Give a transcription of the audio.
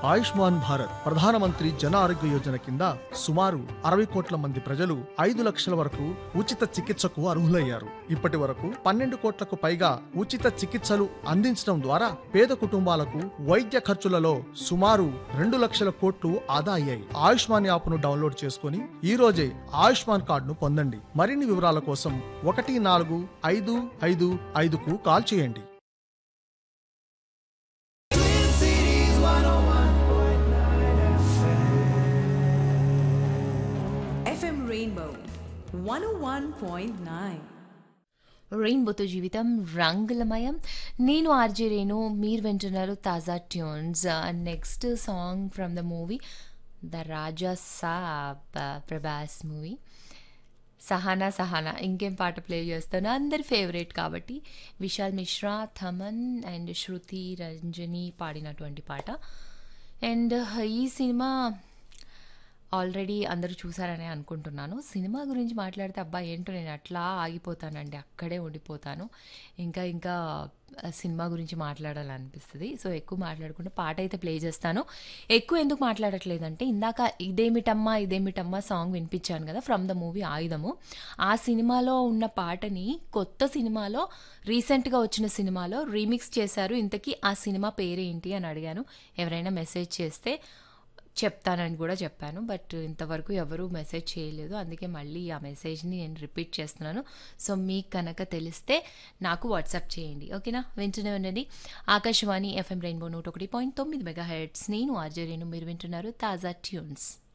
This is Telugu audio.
ఆయుష్మాన్ భారత్ ప్రధానమంత్రి జన ఆరోగ్య యోజన కింద సుమారు అరవై కోట్ల మంది ప్రజలు ఐదు లక్షల వరకు ఉచిత చికిత్సకు అర్హులయ్యారు ఇప్పటి వరకు పన్నెండు కోట్లకు పైగా ఉచిత చికిత్సలు అందించడం ద్వారా పేద కుటుంబాలకు వైద్య ఖర్చులలో సుమారు రెండు లక్షల కోట్లు ఆదా అయ్యాయి ఆయుష్మాన్ యాప్ను డౌన్లోడ్ చేసుకుని ఈ రోజే ఆయుష్మాన్ కార్డును పొందండి మరిన్ని వివరాల కోసం ఒకటి నాలుగు ఐదు ఐదు ఐదుకు కాల్ చేయండి FM Rainbow 101.9. రెయిన్బోతో జీవితం రంగులమయం నేను ఆర్జే రేణు మీరు వింటున్నారు తాజా tunes next song from the movie the Raja Saab Prabhas movie Sahana Sahana ఇంకేం పాట ప్లే చేస్తాను అందరి ఫేవరెట్ కాబట్టి విశాల్ మిశ్రా థమన్ అండ్ శృతి రంజని పాడినటువంటి పాట అండ్ ఈ సినిమా ఆల్రెడీ అందరూ చూసారని అనుకుంటున్నాను సినిమా గురించి మాట్లాడితే అబ్బా ఏంటో నేను అట్లా ఆగిపోతానండి అక్కడే ఉండిపోతాను ఇంకా ఇంకా ఆ సినిమా గురించి మాట్లాడాలనిపిస్తుంది సో ఎక్కువ మాట్లాడకుండా పాట అయితే ప్లే చేస్తాను ఎక్కువ ఎందుకు మాట్లాడట్లేదంటే ఇందాక ఇదేమిటమ్మా ఇదేమిటమ్మా సాంగ్ వినిపించాను కదా ఫ్రమ్ ద మూవీ ఆయుధము ఆ సినిమాలో ఉన్న పాటని కొత్త సినిమాలో రీసెంట్గా వచ్చిన సినిమాలో రీమిక్స్ చేశారు ఇంతకీ ఆ సినిమా పేరేంటి అని అడిగాను ఎవరైనా మెసేజ్ చేస్తే చెప్తానని కూడా చెప్పాను బట్ ఇంతవరకు ఎవరు మెసేజ్ చేయలేదు అందుకే మళ్ళీ ఆ మెసేజ్ని నేను రిపీట్ చేస్తున్నాను సో మీకు కనుక తెలిస్తే నాకు వాట్సాప్ చేయండి ఓకేనా వింటూనే ఉండండి ఆకాశవాణి ఎఫ్ఎం రెయిన్బో నూట ఒకటి పాయింట్ తొమ్మిది మెగా హెడ్స్ నేను ఆర్జరీను మీరు వింటున్నారు తాజా ట్యూన్స్